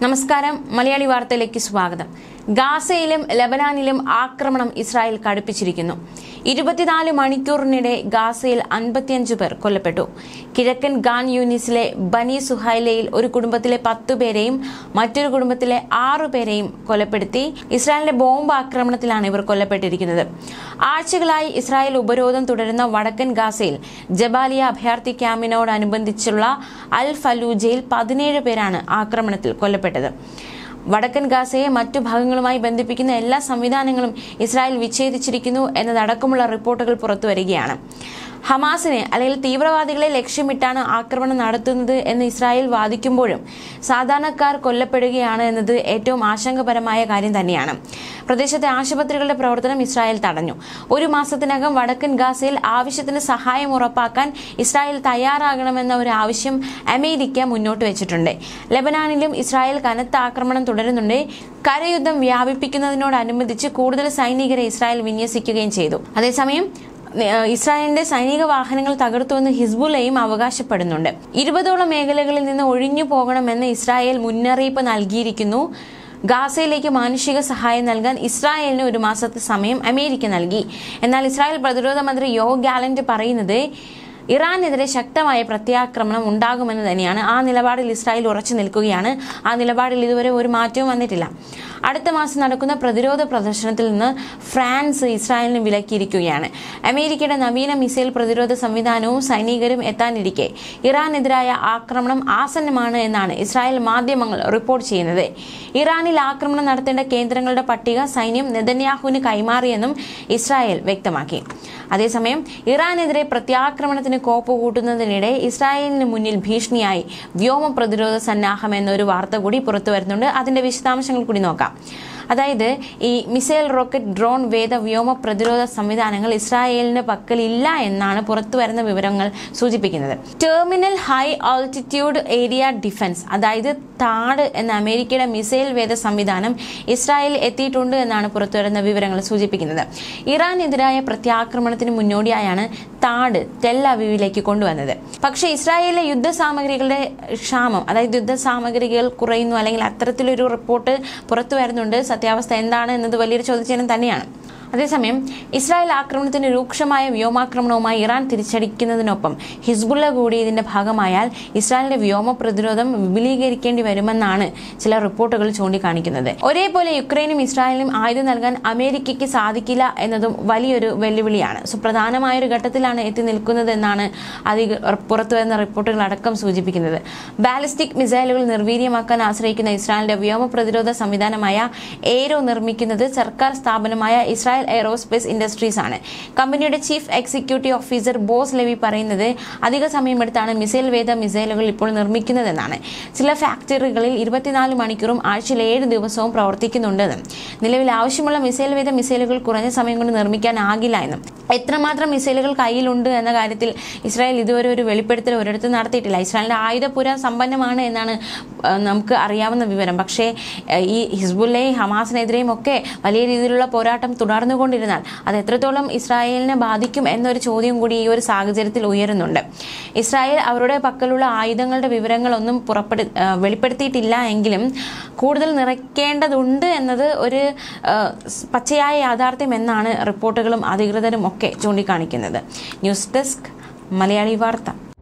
നമസ്കാരം മലയാളി വാർത്തയിലേക്ക് സ്വാഗതം ഗാസയിലും ലബനാനിലും ആക്രമണം ഇസ്രായേൽ കടുപ്പിച്ചിരിക്കുന്നു ഇരുപത്തിനാല് മണിക്കൂറിനിടെ ഗാസയിൽ അൻപത്തിയഞ്ച് പേർ കൊല്ലപ്പെട്ടു കിഴക്കൻ ഗാൻ യൂനിസിലെ ബനി സുഹൈലയിൽ ഒരു കുടുംബത്തിലെ പത്തു പേരെയും മറ്റൊരു കുടുംബത്തിലെ ആറു പേരെയും കൊലപ്പെടുത്തി ഇസ്രായേലിന്റെ ബോംബ് ആക്രമണത്തിലാണ് ഇവർ കൊല്ലപ്പെട്ടിരിക്കുന്നത് ആഴ്ചകളായി ഇസ്രായേൽ ഉപരോധം തുടരുന്ന വടക്കൻ ഗാസയിൽ ജബാലിയ അഭയാർത്ഥി ക്യാമ്പിനോടനുബന്ധിച്ചുള്ള അൽ ഫലൂജയിൽ പതിനേഴ് പേരാണ് ആക്രമണത്തിൽ കൊല്ലപ്പെട്ടത് വടക്കൻ ഗാസയെ മറ്റു ഭാഗങ്ങളുമായി ബന്ധിപ്പിക്കുന്ന എല്ലാ സംവിധാനങ്ങളും ഇസ്രായേൽ വിച്ഛേദിച്ചിരിക്കുന്നു എന്നതടക്കമുള്ള റിപ്പോർട്ടുകൾ പുറത്തുവരികയാണ് ഹമാസിനെ അല്ലെങ്കിൽ തീവ്രവാദികളെ ലക്ഷ്യമിട്ടാണ് ആക്രമണം നടത്തുന്നത് എന്ന് ഇസ്രായേൽ വാദിക്കുമ്പോഴും സാധാരണക്കാർ കൊല്ലപ്പെടുകയാണ് എന്നത് ഏറ്റവും ആശങ്കപരമായ കാര്യം തന്നെയാണ് പ്രദേശത്തെ ആശുപത്രികളുടെ പ്രവർത്തനം ഇസ്രായേൽ തടഞ്ഞു ഒരു മാസത്തിനകം വടക്കൻ ഗാസയിൽ ആവശ്യത്തിന് സഹായം ഉറപ്പാക്കാൻ ഇസ്രായേൽ തയ്യാറാകണമെന്ന ഒരു ആവശ്യം അമേരിക്ക മുന്നോട്ട് വെച്ചിട്ടുണ്ട് ലബനാനിലും ഇസ്രായേൽ കനത്ത ആക്രമണം തുടരുന്നുണ്ട് കരയുദ്ധം വ്യാപിപ്പിക്കുന്നതിനോടനുബന്ധിച്ച് കൂടുതൽ സൈനികരെ ഇസ്രായേൽ വിന്യസിക്കുകയും ചെയ്തു അതേസമയം ഏഹ് ഇസ്രായേലിന്റെ സൈനിക വാഹനങ്ങൾ തകർത്തുവെന്ന് ഹിസ്ബുല്ലയും അവകാശപ്പെടുന്നുണ്ട് ഇരുപതോളം മേഖലകളിൽ നിന്ന് ഒഴിഞ്ഞു പോകണമെന്ന് ഇസ്രായേൽ മുന്നറിയിപ്പ് നൽകിയിരിക്കുന്നു ഗാസയിലേക്ക് മാനുഷിക സഹായം നൽകാൻ ഇസ്രായേലിന് ഒരു മാസത്തെ സമയം അമേരിക്ക നൽകി എന്നാൽ ഇസ്രായേൽ പ്രതിരോധ മന്ത്രി യോ ഗാലന്റ് പറയുന്നത് ഇറാനെതിരെ ശക്തമായ പ്രത്യാക്രമണം ഉണ്ടാകുമെന്ന് തന്നെയാണ് ആ നിലപാടിൽ ഇസ്രായേൽ ഉറച്ചു നിൽക്കുകയാണ് ആ നിലപാടിൽ ഇതുവരെ ഒരു മാറ്റവും വന്നിട്ടില്ല അടുത്ത മാസം നടക്കുന്ന പ്രതിരോധ പ്രദർശനത്തിൽ നിന്ന് ഫ്രാൻസ് ഇസ്രായേലിന് വിലക്കിയിരിക്കുകയാണ് അമേരിക്കയുടെ നവീന മിസൈൽ പ്രതിരോധ സംവിധാനവും സൈനികരും എത്താനിരിക്കെ ഇറാനെതിരായ ആക്രമണം ആസന്നമാണ് എന്നാണ് ഇസ്രായേൽ മാധ്യമങ്ങൾ റിപ്പോർട്ട് ചെയ്യുന്നത് ഇറാനിൽ ആക്രമണം നടത്തേണ്ട കേന്ദ്രങ്ങളുടെ പട്ടിക സൈന്യം നെതന്യാഹുവിന് കൈമാറിയെന്നും ഇസ്രായേൽ വ്യക്തമാക്കി അതേസമയം ഇറാനെതിരെ പ്രത്യാക്രമണത്തിന് കോപ്പ് കൂട്ടുന്നതിനിടെ ഇസ്രായേലിന് മുന്നിൽ ഭീഷണിയായി വ്യോമ പ്രതിരോധ സന്നാഹം എന്നൊരു വാർത്ത കൂടി പുറത്തു വരുന്നുണ്ട് അതിന്റെ വിശദാംശങ്ങൾ കൂടി നോക്കാം അതായത് ഈ മിസൈൽ റോക്കറ്റ് ഡ്രോൺ വേദ വ്യോമ പ്രതിരോധ സംവിധാനങ്ങൾ ഇസ്രായേലിന് പക്കലില്ല എന്നാണ് പുറത്തു വരുന്ന വിവരങ്ങൾ സൂചിപ്പിക്കുന്നത് terminal high altitude area defence അതായത് താഡ് എന്ന അമേരിക്കയുടെ മിസൈൽ വേദ സംവിധാനം ഇസ്രായേൽ എത്തിയിട്ടുണ്ട് എന്നാണ് പുറത്തുവരുന്ന വിവരങ്ങൾ സൂചിപ്പിക്കുന്നത് ഇറാനെതിരായ പ്രത്യാക്രമണത്തിന് മുന്നോടിയായാണ് താഡ് ടെൽ അവീവിലേക്ക് കൊണ്ടുവന്നത് പക്ഷേ ഇസ്രായേലിലെ യുദ്ധസാമഗ്രികളുടെ ക്ഷാമം അതായത് യുദ്ധസാമഗ്രികൾ കുറയുന്നു അല്ലെങ്കിൽ അത്തരത്തിലൊരു റിപ്പോർട്ട് പുറത്തു വരുന്നുണ്ട് സത്യാവസ്ഥ എന്താണ് എന്നത് വലിയൊരു ചോദ്യചിഹ്നം തന്നെയാണ് അതേസമയം ഇസ്രായേൽ ആക്രമണത്തിന് രൂക്ഷമായ വ്യോമാക്രമണവുമായി ഇറാൻ തിരിച്ചടിക്കുന്നതിനൊപ്പം ഹിസ്ബുള്ള കൂടി ഇതിന്റെ ഭാഗമായാൽ ഇസ്രായേലിന്റെ വ്യോമ പ്രതിരോധം വിപുലീകരിക്കേണ്ടി വരുമെന്നാണ് ചില റിപ്പോർട്ടുകൾ ചൂണ്ടിക്കാണിക്കുന്നത് ഒരേപോലെ യുക്രൈനും ഇസ്രായേലിനും ആയുധം നൽകാൻ അമേരിക്കയ്ക്ക് സാധിക്കില്ല എന്നതും വലിയൊരു വെല്ലുവിളിയാണ് സുപ്രധാനമായ ഒരു ഘട്ടത്തിലാണ് എത്തി നിൽക്കുന്നത് എന്നാണ് അധിക പുറത്തുവരുന്ന റിപ്പോർട്ടുകൾ അടക്കം സൂചിപ്പിക്കുന്നത് ബാലിസ്റ്റിക് മിസൈലുകൾ നിർവീര്യമാക്കാൻ ആശ്രയിക്കുന്ന ഇസ്രായേലിന്റെ വ്യോമ പ്രതിരോധ സംവിധാനമായ എയ്റോ നിർമ്മിക്കുന്നത് സർക്കാർ സ്ഥാപനമായ ഇസ്രായേൽ എയറോസ്പേസ് ഇൻഡസ്ട്രീസ് ആണ് കമ്പനിയുടെ chief executive officer Boaz Levi പറയുന്നത് അധിക സമയമെടുത്താണ് മിസൈൽ വേദ മിസൈലുകൾ ഇപ്പോൾ നിർമ്മിക്കുന്നതെന്നാണ് ചില ഫാക്ടറികളിൽ ഇരുപത്തിനാല് മണിക്കൂറും ആഴ്ചയിൽ ഏഴ് ദിവസവും പ്രവർത്തിക്കുന്നുണ്ടെന്നും നിലവിൽ ആവശ്യമുള്ള മിസൈൽ വേദ മിസൈലുകൾ കുറഞ്ഞ സമയം കൊണ്ട് നിർമ്മിക്കാനാകില്ല എന്നും എത്രമാത്രം മിസൈലുകൾ കയ്യിലുണ്ട് എന്ന കാര്യത്തിൽ ഇസ്രായേൽ ഇതുവരെ ഒരു വെളിപ്പെടുത്തൽ ഒരിടത്തും നടത്തിയിട്ടില്ല ഇസ്രായേലിന്റെ ആയുധപുര സമ്പന്നമാണ് എന്നാണ് ആ, നമുക്ക് അറിയാവുന്ന വിവരം പക്ഷേ ആ, ഈ ഹിസ്ബുല്ലയും ഹമാസിനെതിരെയും ഒക്കെ വലിയ രീതിയിലുള്ള പോരാട്ടം തുടർന്നുകൊണ്ടിരുന്നാൽ അത് എത്രത്തോളം ഇസ്രായേലിനെ ബാധിക്കും എന്നൊരു ചോദ്യം കൂടി ഈ ഒരു സാഹചര്യത്തിൽ ഉയരുന്നുണ്ട് ഇസ്രായേൽ അവരുടെ പക്കലുള്ള ആയുധങ്ങളുടെ വിവരങ്ങളൊന്നും പുറപ്പെടു ആ, വെളിപ്പെടുത്തിയിട്ടില്ല എങ്കിലും കൂടുതൽ നിറയ്ക്കേണ്ടതുണ്ട് എന്നത് ഒരു ആ, സ് പച്ചയായ യാഥാർത്ഥ്യം എന്നാണ് റിപ്പോർട്ടുകളും അധികൃതരും ഒക്കെ ചൂണ്ടിക്കാണിക്കുന്നത് ന്യൂസ് ഡെസ്ക് മലയാളി വാർത്ത